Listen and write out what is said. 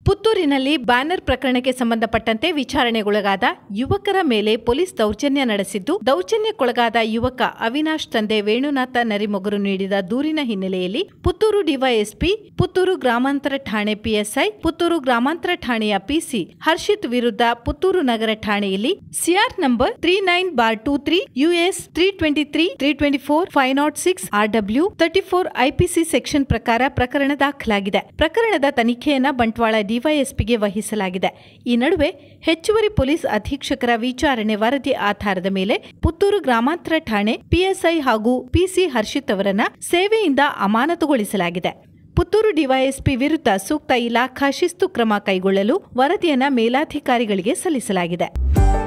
ಪುತ್ತೂರಿನಲ್ಲಿ banner ಪ್ರಕರಣಕ್ಕೆ ಸಂಬಂಧಪಟ್ಟಂತೆ ವಿಚಾರಣೆಗೊಳಗಾದ ಯುವಕರ ಮೇಲೆ ಪೊಲೀಸ್ ದೌರ್ಜನ್ಯ ನಡೆಸಿದ್ದು ದೌರ್ಜನ್ಯಕ್ಕೊಳಗಾದ ಯುವಕ ಅವಿನಾಶ್ ತಂದೆ ವೇಣುನಾಥ ನರಿಮೊಗರು ನೀಡಿದ ದೂರಿನ ಹಿನ್ನೆಲೆಯಲ್ಲಿ ಪುತ್ತೂರು ಡಿವೈಎಸ್ಪಿ ಪುತ್ತೂರು ಗ್ರಾಮಾಂತರ ಠಾಣೆ ಪಿಎಸ್ಐ ಪುತ್ತೂರು ಗ್ರಾಮಾಂತರ ಠಾಣೆಯ ಪಿಸಿ ಹರ್ಷಿತ್ ವಿರುದ್ಧ ಪುತ್ತೂರು ನಗರ ಠಾಣೆಯಲ್ಲಿ CR number three nine bar two three US three twenty three three twenty four five not six R W thirty four IPC section ಪ್ರಕಾರ ಪ್ರಕರಣ ದಾಖಲಾಗಿದೆ ಪ್ರಕರಣದ ತನಿಖೆಯನ್ನ ಬಂಟ್ವಾಳ ಡಿವೈಎಸ್ಪಿಗೆ ವಹಿಸಲಾಗಿದೆ ಈ ನಡುವೆ ಹೆಚ್ಚುವರಿ ಪೊಲೀಸ್ ಅಧೀಕ್ಷಕರ ವಿಚಾರಣೆ ವರದಿ ಆಧಾರದ ಮೇಲೆ ಪುತ್ತೂರು ಗ್ರಾಮಾಂತರ ಠಾಣೆ ಪಿಎಸ್ಐ ಹಾಗೂ ಪಿಸಿ ಹರ್ಷಿತ್ ಅವರನ್ನ ಸೇವೆಯಿಂದ ಅಮಾನತುಗೊಳಿಸಲಾಗಿದೆ ಪುತ್ತೂರು ಡಿವೈಎಸ್ಪಿ ವಿರುದ್ಧ ಸೂಕ್ತ ಇಲಾಖಾ ಶಿಸ್ತು ಕ್ರಮ ಕೈಗೊಳ್ಳಲು ವರದಿಯನ್ನ ಮೇಲಾಧಿಕಾರಿಗಳಿಗೆ ಸಲ್ಲಿಸಲಾಗಿದೆ